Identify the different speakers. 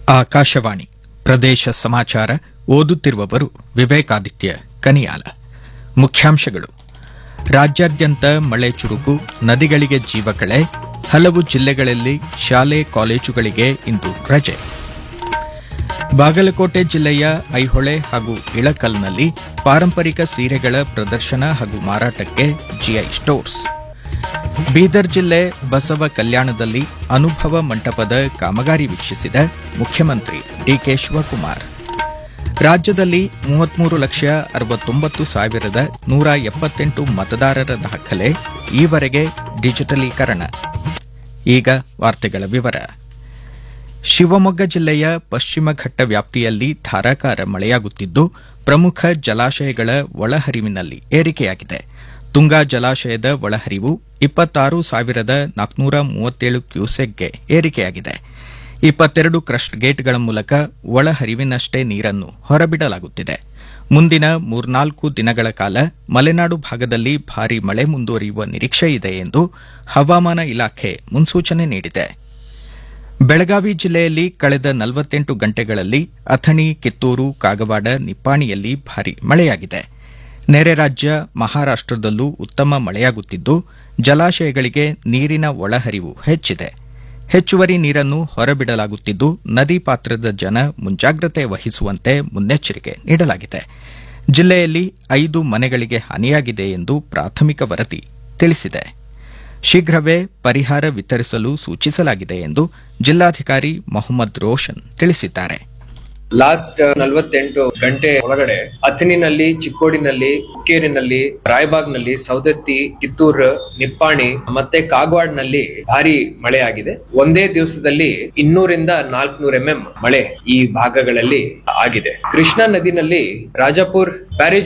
Speaker 1: ಆಕಾಶವಾಣಿ ಪ್ರದೇಶ ಸಮಾಚಾರ ಓದುತ್ತಿರುವವರು ವಿವೇಕಾದಿತ್ಯ ಕನಿಯಾಲ ಮುಖ್ಯಾಂಶಗಳು ರಾಜ್ಯಾದ್ಯಂತ ಮಳೆ ಚುರುಕು ನದಿಗಳಿಗೆ ಜೀವಕಳೆ ಹಲವು ಜಿಲ್ಲೆಗಳಲ್ಲಿ ಶಾಲೆ ಕಾಲೇಜುಗಳಿಗೆ ಇಂದು ರಜೆ ಬಾಗಲಕೋಟೆ ಜಿಲ್ಲೆಯ ಐಹೊಳೆ ಹಾಗೂ ಇಳಕಲ್ನಲ್ಲಿ ಪಾರಂಪರಿಕ ಸೀರೆಗಳ ಪ್ರದರ್ಶನ ಹಾಗೂ ಮಾರಾಟಕ್ಕೆ ಜಿಐ ಸ್ಟೋರ್ಸ್ ಬೀದರ್ ಜಿಲ್ಲೆ ಬಸವ ಕಲ್ಯಾಣದಲ್ಲಿ ಅನುಭವ ಮಂಟಪದ ಕಾಮಗಾರಿ ವೀಕ್ಷಿಸಿದ ಮುಖ್ಯಮಂತ್ರಿ ಡಿಕೆ ಶಿವಕುಮಾರ್ ರಾಜ್ಯದಲ್ಲಿ ಮೂವತ್ಮೂರು ಲಕ್ಷ ಅರವತ್ತೊಂಬತ್ತು ಸಾವಿರದ ನೂರ ಎಪ್ಪತ್ತೆಂಟು ಮತದಾರರ ದಾಖಲೆ ಈವರೆಗೆ ಡಿಜಿಟಲೀಕರಣ ಈಗ ವಾರ್ತೆಗಳ ವಿವರ ಶಿವಮೊಗ್ಗ ಜಿಲ್ಲೆಯ ಪಶ್ಚಿಮ ಘಟ್ಟ ವ್ಯಾಪ್ತಿಯಲ್ಲಿ ಧಾರಾಕಾರ ಮಳೆಯಾಗುತ್ತಿದ್ದು ಪ್ರಮುಖ ಜಲಾಶಯಗಳ ಒಳಹರಿವಿನಲ್ಲಿ ಏರಿಕೆಯಾಗಿದೆ ತುಂಗಾ ಜಲಾಶಯದ ಒಳಹರಿವು ಇಪ್ಪತ್ತಾರು ಸಾವಿರದ ನಾಲ್ಕುನೂರ ಮೂವತ್ತೇಳು ಕ್ಯೂಸೆಕ್ಗೆ ಏರಿಕೆಯಾಗಿದೆ ಇಪ್ಪತ್ತೆರಡು ಕ್ರಸ್ಟ್ ಗೇಟ್ಗಳ ಮೂಲಕ ಒಳಹರಿವಿನಷ್ಟೇ ನೀರನ್ನು ಹೊರಬಿಡಲಾಗುತ್ತಿದೆ ಮುಂದಿನ ಮೂರ್ನಾಲ್ಕು ದಿನಗಳ ಕಾಲ ಮಲೆನಾಡು ಭಾಗದಲ್ಲಿ ಭಾರೀ ಮಳೆ ಮುಂದುವರಿಯುವ ನಿರೀಕ್ಷೆಯಿದೆ ಎಂದು ಹವಾಮಾನ ಇಲಾಖೆ ಮುನ್ಸೂಚನೆ ನೀಡಿದೆ ಬೆಳಗಾವಿ ಜಿಲ್ಲೆಯಲ್ಲಿ ಕಳೆದ ನಲವತ್ತೆಂಟು ಗಂಟೆಗಳಲ್ಲಿ ಅಥಣಿ ಕಿತ್ತೂರು ಕಾಗವಾಡ ನಿಪ್ಪಾಣಿಯಲ್ಲಿ ಭಾರೀ ಮಳೆಯಾಗಿದೆ ನೆರೆ ರಾಜ್ಯ ಮಹಾರಾಷ್ಟದಲ್ಲೂ ಉತ್ತಮ ಮಳೆಯಾಗುತ್ತಿದ್ದು ಜಲಾಶಯಗಳಿಗೆ ನೀರಿನ ಒಳಹರಿವು ಹೆಚ್ಚಿದೆ ಹೆಚ್ಚುವರಿ ನೀರನ್ನು ಹೊರಬಿಡಲಾಗುತ್ತಿದ್ದು ನದಿ ಪಾತ್ರದ ಜನ ಮುಂಜಾಗ್ರತೆ ವಹಿಸುವಂತೆ ಮುನ್ನೆಚ್ಚರಿಕೆ ನೀಡಲಾಗಿದೆ ಜಿಲ್ಲೆಯಲ್ಲಿ ಐದು ಮನೆಗಳಿಗೆ ಹಾನಿಯಾಗಿದೆ ಎಂದು ಪ್ರಾಥಮಿಕ ವರದಿ ತಿಳಿಸಿದೆ ಶೀಘ್ರವೇ ಪರಿಹಾರ ವಿತರಿಸಲು ಸೂಚಿಸಲಾಗಿದೆ ಎಂದು ಜಿಲ್ಲಾಧಿಕಾರಿ ಮೊಹಮ್ಮದ್ ರೋಷನ್ ತಿಳಿಸಿದ್ದಾರೆ
Speaker 2: ಲಾಸ್ಟ್ ನಲವತ್ತೆಂಟು ಗಂಟೆ ಒಳಗಡೆ ಅಥಣಿನಲ್ಲಿ ಚಿಕ್ಕೋಡಿನಲ್ಲಿ ಹುಕ್ಕೇರಿನಲ್ಲಿ ರಾಯಬಾಗ್ನಲ್ಲಿ ಸೌದತ್ತಿ ಕಿತ್ತೂರು ನಿಪ್ಪಾಣಿ ಮತ್ತೆ ಕಾಗವಾಡ್ನಲ್ಲಿ ಭಾರಿ ಮಳೆ ಆಗಿದೆ ಒಂದೇ ದಿವಸದಲ್ಲಿ ಇನ್ನೂರಿಂದ ನಾಲ್ಕುನೂರ ಎಂಎಂ ಮಳೆ ಈ ಭಾಗಗಳಲ್ಲಿ ಆಗಿದೆ ಕೃಷ್ಣಾ ನದಿನಲ್ಲಿ ರಾಜಾಪುರ್ ಬ್ಯಾರೇಜ್